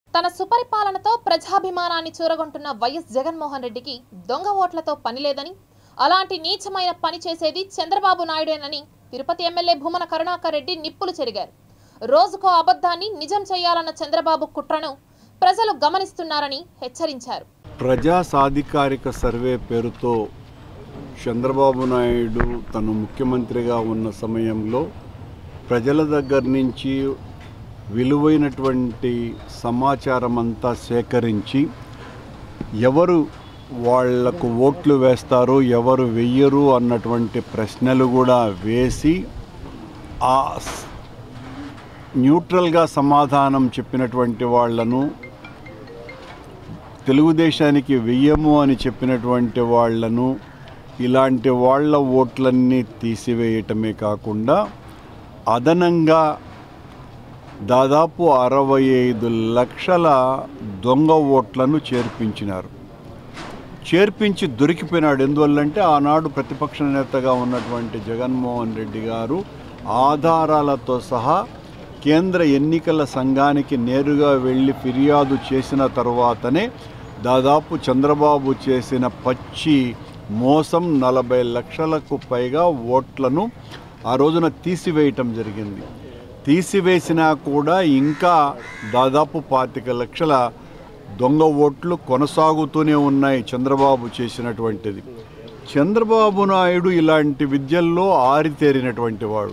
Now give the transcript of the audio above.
తన సుపరిపాలనతో ప్రజాభిమానాన్ని చూరగొంటున్న వైఎస్ జగన్మోహన్ రెడ్డికి దొంగ ఓట్లతో పని లేదని అలాంటి నీచమైన పని చేసేది చంద్రబాబు నాయుడేనని తిరుపతి ఎమ్మెల్యే భూమన కరుణాకర్ రెడ్డి నిప్పులు చెరిగారు రోజుకో అబద్ధాన్ని నిజం చేయాలన్న చంద్రబాబు కుట్రను ప్రజలు గమనిస్తున్నారని హెచ్చరించారు ప్రజా సాధికారిక సర్వే పేరుతో చంద్రబాబు నాయుడు తను ముఖ్యమంత్రిగా ఉన్న సమయంలో ప్రజల దగ్గర నుంచి విలువైనటువంటి సమాచారం అంతా సేకరించి ఎవరు వాళ్లకు ఓట్లు వేస్తారు ఎవరు వెయ్యరు అన్నటువంటి ప్రశ్నలు కూడా వేసి ఆ స్- న్యూట్రల్గా సమాధానం చెప్పినటువంటి వాళ్లను తెలుగుదేశానికి వెయ్యము అని చెప్పినటువంటి వాళ్లను ఇలాంటి వాళ్ళ ఓట్లన్నీ తీసివేయటమే కాకుండా అదనంగా దాదాపు అరవై ఐదు లక్షల దొంగ ఓట్లను చేర్పించినారు చేర్పించి దొరికిపోయినాడు ఎందువల్లంటే ఆనాడు ప్రతిపక్ష నేతగా ఉన్నటువంటి జగన్మోహన్ రెడ్డి గారు ఆధారాలతో సహా కేంద్ర ఎన్నికల సంఘానికి నేరుగా వెళ్ళి ఫిర్యాదు చేసిన తర్వాతనే దాదాపు చంద్రబాబు చేసిన పచ్చి మోసం నలభై లక్షలకు పైగా ఓట్లను ఆ రోజున తీసివేయటం జరిగింది తీసివేసినా కూడా ఇంకా దాదాపు పాతిక లక్షల దొంగ ఓట్లు కొనసాగుతూనే ఉన్నాయి చంద్రబాబు చేసినటువంటిది చంద్రబాబు నాయుడు ఇలాంటి విద్యల్లో ఆరితేరినటువంటి వాడు